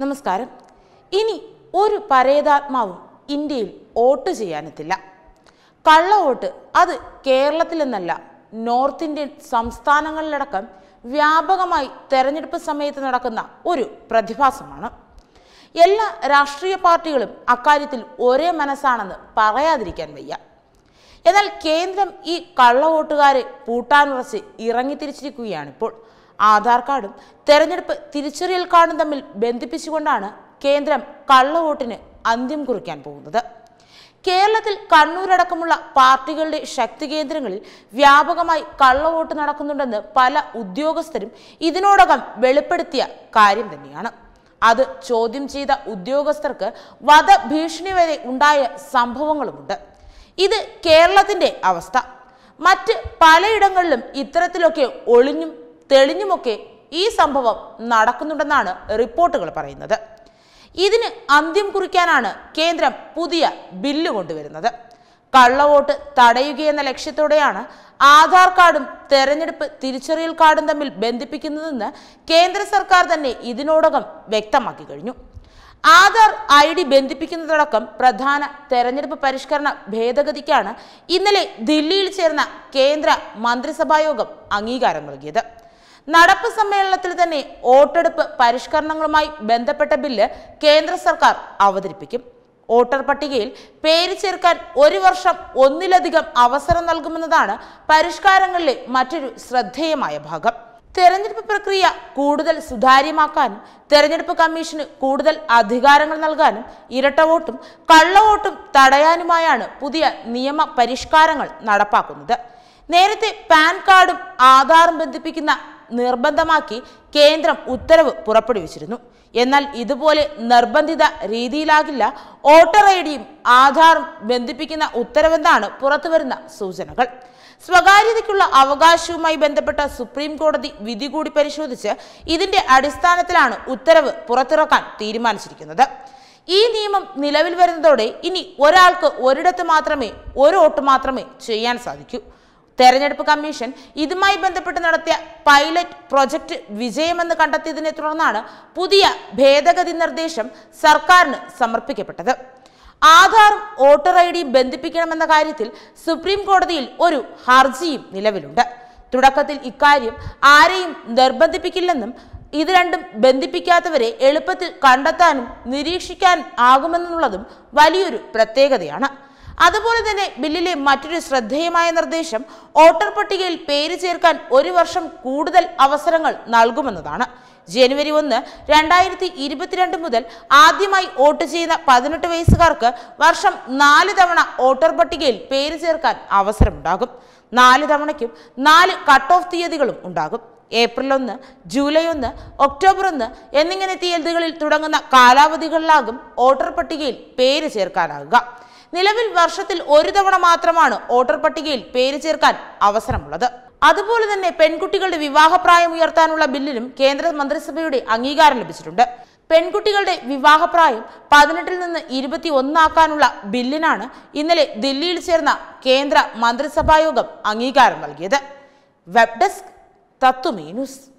നമസ്കാരം ഇനി ഒരു പരേതാത്മാവും ഇന്ത്യയിൽ വോട്ട് ചെയ്യാനെത്തില്ല കള്ള വോട്ട് അത് കേരളത്തിൽ നിന്നല്ല നോർത്ത് ഇന്ത്യൻ സംസ്ഥാനങ്ങളിലടക്കം വ്യാപകമായി തെരഞ്ഞെടുപ്പ് സമയത്ത് നടക്കുന്ന ഒരു പ്രതിഭാസമാണ് എല്ലാ രാഷ്ട്രീയ പാർട്ടികളും അക്കാര്യത്തിൽ ഒരേ മനസ്സാണെന്ന് പറയാതിരിക്കാൻ വയ്യ എന്നാൽ കേന്ദ്രം ഈ കള്ളവോട്ടുകാരെ പൂട്ടാനുറച്ച് ഇറങ്ങിത്തിരിച്ചിരിക്കുകയാണിപ്പോൾ ആധാർ കാർഡും തെരഞ്ഞെടുപ്പ് തിരിച്ചറിയൽ കാർഡും തമ്മിൽ ബന്ധിപ്പിച്ചുകൊണ്ടാണ് കേന്ദ്രം കള്ളവോട്ടിന് അന്ത്യം കുറിക്കാൻ പോകുന്നത് കേരളത്തിൽ കണ്ണൂരടക്കമുള്ള പാർട്ടികളുടെ ശക്തി കേന്ദ്രങ്ങളിൽ വ്യാപകമായി കള്ളവോട്ട് നടക്കുന്നുണ്ടെന്ന് പല ഉദ്യോഗസ്ഥരും ഇതിനോടകം വെളിപ്പെടുത്തിയ കാര്യം തന്നെയാണ് അത് ചോദ്യം ചെയ്ത ഉദ്യോഗസ്ഥർക്ക് വധഭീഷണി വരെ ഉണ്ടായ സംഭവങ്ങളുമുണ്ട് ഇത് കേരളത്തിന്റെ അവസ്ഥ മറ്റ് പലയിടങ്ങളിലും ഇത്തരത്തിലൊക്കെ ഒളിഞ്ഞും തെളിഞ്ഞുമൊക്കെ ഈ സംഭവം നടക്കുന്നുണ്ടെന്നാണ് റിപ്പോർട്ടുകൾ പറയുന്നത് ഇതിന് അന്ത്യം കുറിക്കാനാണ് കേന്ദ്രം പുതിയ ബില്ല് കൊണ്ടുവരുന്നത് കള്ളവോട്ട് തടയുകയെന്ന ലക്ഷ്യത്തോടെയാണ് ആധാർ കാർഡും തെരഞ്ഞെടുപ്പ് തിരിച്ചറിയൽ കാർഡും തമ്മിൽ ബന്ധിപ്പിക്കുന്നതെന്ന് കേന്ദ്ര സർക്കാർ തന്നെ ഇതിനോടകം വ്യക്തമാക്കി കഴിഞ്ഞു ആധാർ ഐ ഡി ബന്ധിപ്പിക്കുന്നതടക്കം പ്രധാന തെരഞ്ഞെടുപ്പ് പരിഷ്കരണ ഭേദഗതിക്കാണ് ഇന്നലെ ദില്ലിയിൽ ചേർന്ന കേന്ദ്ര മന്ത്രിസഭായോഗം അംഗീകാരം നൽകിയത് നടപ്പ് സമ്മേളനത്തിൽ തന്നെ വോട്ടെടുപ്പ് പരിഷ്കരണങ്ങളുമായി ബന്ധപ്പെട്ട ബില്ല് കേന്ദ്ര സർക്കാർ അവതരിപ്പിക്കും വോട്ടർ പട്ടികയിൽ പേര് ചേർക്കാൻ ഒരു വർഷം ഒന്നിലധികം അവസരം നൽകുമെന്നതാണ് പരിഷ്കാരങ്ങളിലെ മറ്റൊരു ശ്രദ്ധേയമായ ഭാഗം തെരഞ്ഞെടുപ്പ് പ്രക്രിയ കൂടുതൽ സുതാര്യമാക്കാനും തെരഞ്ഞെടുപ്പ് കമ്മീഷന് കൂടുതൽ അധികാരങ്ങൾ നൽകാനും ഇരട്ട വോട്ടും കള്ളവോട്ടും തടയാനുമായാണ് പുതിയ നിയമ പരിഷ്കാരങ്ങൾ നടപ്പാക്കുന്നത് നേരത്തെ പാൻ കാർഡും ആധാറും ബന്ധിപ്പിക്കുന്ന നിർബന്ധമാക്കി കേന്ദ്രം ഉത്തരവ് പുറപ്പെടുവിച്ചിരുന്നു എന്നാൽ ഇതുപോലെ നിർബന്ധിത രീതിയിലാകില്ല വോട്ടർ ഐ ഡിയും ആധാറും ബന്ധിപ്പിക്കുന്ന ഉത്തരവെന്നാണ് പുറത്തുവരുന്ന സൂചനകൾ സ്വകാര്യതയ്ക്കുള്ള അവകാശവുമായി ബന്ധപ്പെട്ട സുപ്രീം കോടതി വിധി കൂടി പരിശോധിച്ച് ഇതിന്റെ അടിസ്ഥാനത്തിലാണ് ഉത്തരവ് പുറത്തിറക്കാൻ തീരുമാനിച്ചിരിക്കുന്നത് ഈ നിയമം നിലവിൽ വരുന്നതോടെ ഇനി ഒരാൾക്ക് ഒരിടത്ത് മാത്രമേ ഒരു വോട്ട് മാത്രമേ ചെയ്യാൻ സാധിക്കൂ തെരഞ്ഞെടുപ്പ് കമ്മീഷൻ ഇതുമായി ബന്ധപ്പെട്ട് നടത്തിയ പൈലറ്റ് പ്രൊജക്ട് വിജയമെന്ന് കണ്ടെത്തിയതിനെ തുടർന്നാണ് പുതിയ ഭേദഗതി നിർദ്ദേശം സർക്കാരിന് സമർപ്പിക്കപ്പെട്ടത് ആധാറും വോട്ടർ ഐ ഡിയും ബന്ധിപ്പിക്കണമെന്ന കാര്യത്തിൽ സുപ്രീം കോടതിയിൽ ഒരു ഹർജിയും നിലവിലുണ്ട് തുടക്കത്തിൽ ഇക്കാര്യം ആരെയും നിർബന്ധിപ്പിക്കില്ലെന്നും ഇത് രണ്ടും ബന്ധിപ്പിക്കാത്തവരെ എളുപ്പത്തിൽ കണ്ടെത്താനും നിരീക്ഷിക്കാൻ ആകുമെന്നുള്ളതും വലിയൊരു പ്രത്യേകതയാണ് അതുപോലെ തന്നെ ബില്ലിലെ മറ്റൊരു ശ്രദ്ധേയമായ നിർദ്ദേശം വോട്ടർ പട്ടികയിൽ പേര് ചേർക്കാൻ ഒരു വർഷം കൂടുതൽ അവസരങ്ങൾ നൽകുമെന്നതാണ് ജനുവരി ഒന്ന് രണ്ടായിരത്തി ഇരുപത്തിരണ്ട് മുതൽ ആദ്യമായി വോട്ട് ചെയ്യുന്ന പതിനെട്ട് വയസ്സുകാർക്ക് വർഷം നാല് തവണ വോട്ടർ പട്ടികയിൽ പേര് ചേർക്കാൻ അവസരമുണ്ടാകും നാല് തവണയ്ക്കും നാല് കട്ട് ഓഫ് തീയതികളും ഉണ്ടാകും ഏപ്രിൽ ഒന്ന് ജൂലൈ ഒന്ന് ഒക്ടോബർ ഒന്ന് എന്നിങ്ങനെ തീയതികളിൽ തുടങ്ങുന്ന കാലാവധികളിലാകും വോട്ടർ പട്ടികയിൽ പേര് ചേർക്കാനാകുക നിലവിൽ വർഷത്തിൽ ഒരു തവണ മാത്രമാണ് വോട്ടർ പട്ടികയിൽ പേര് ചേർക്കാൻ അവസരമുള്ളത് അതുപോലെ തന്നെ പെൺകുട്ടികളുടെ വിവാഹപ്രായം ഉയർത്താനുള്ള ബില്ലിനും കേന്ദ്ര മന്ത്രിസഭയുടെ അംഗീകാരം ലഭിച്ചിട്ടുണ്ട് പെൺകുട്ടികളുടെ വിവാഹപ്രായം പതിനെട്ടിൽ നിന്ന് ഇരുപത്തി ഒന്നാക്കാനുള്ള ബില്ലിനാണ് ഇന്നലെ ദില്ലിയിൽ ചേർന്ന കേന്ദ്ര മന്ത്രിസഭായോഗം അംഗീകാരം നൽകിയത് വെബ് ഡെസ്ക് തത്വമേ ന്യൂസ്